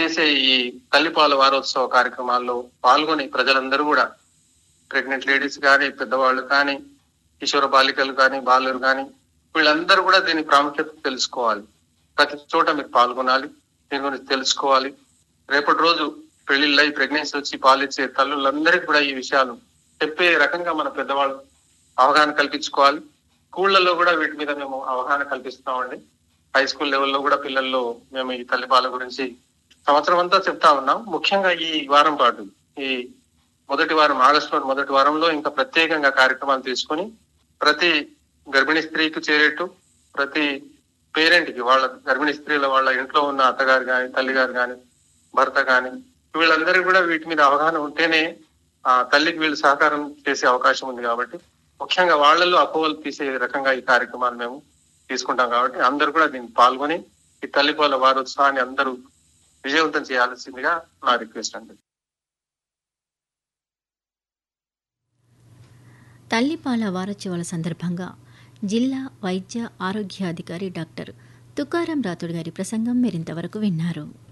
చేసే ఈ తల్లిపాల వారోత్సవ కార్యక్రమాల్లో పాల్గొని ప్రజలందరూ కూడా ప్రెగ్నెంట్ లేడీస్ కానీ పెద్దవాళ్ళు కానీ కిషోర బాలికలు కానీ బాలురు కానీ వీళ్ళందరూ కూడా దీని ప్రాముఖ్యత తెలుసుకోవాలి ప్రతి చోట మీరు పాల్గొనాలి దీని గురించి తెలుసుకోవాలి రేపటి రోజు పెళ్లిళ్ళై ప్రెగ్నెన్సీ వచ్చి పాలిచ్చే తల్లులందరికీ కూడా ఈ విషయాలు చెప్పే రకంగా మన పెద్దవాళ్ళు అవగాహన కల్పించుకోవాలి స్కూళ్లలో కూడా వీటి మీద మేము అవగాహన కల్పిస్తామండి హై స్కూల్ లెవెల్లో కూడా పిల్లల్లో మేము ఈ తల్లిపాల గురించి సంవత్సరం అంతా చెప్తా ఉన్నాం ముఖ్యంగా ఈ వారం పాటు ఈ మొదటి వారం ఆగస్టు మొదటి వారంలో ఇంకా ప్రత్యేకంగా కార్యక్రమాలు తీసుకొని ప్రతి గర్భిణీ స్త్రీకి చేరేట్టు ప్రతి పేరెంట్ కి వాళ్ళ గర్భిణీ స్త్రీల వాళ్ళ ఇంట్లో ఉన్న అత్తగారు కానీ తల్లిగారు కానీ భర్త కానీ వీళ్ళందరికీ కూడా వీటి మీద అవగాహన ఉంటేనే ఆ తల్లికి వీళ్ళు సహకారం చేసే అవకాశం ఉంది కాబట్టి ముఖ్యంగా వాళ్ళల్లో అపోహలు తీసే రకంగా ఈ కార్యక్రమాలు మేము తీసుకుంటాం కాబట్టి అందరూ కూడా దీన్ని పాల్గొని ఈ తల్లిపాల వారోత్సవాన్ని అందరూ విజయవంతం చేయాల్సిందిగా నా రిక్వెస్ట్ అండి తల్లిపాల వారోత్సవాల సందర్భంగా జిల్లా వైద్య ఆరోగ్యాధికారి డాక్టర్ తుకారం రాథోడ్ గారి ప్రసంగం మీరింతవరకు విన్నారు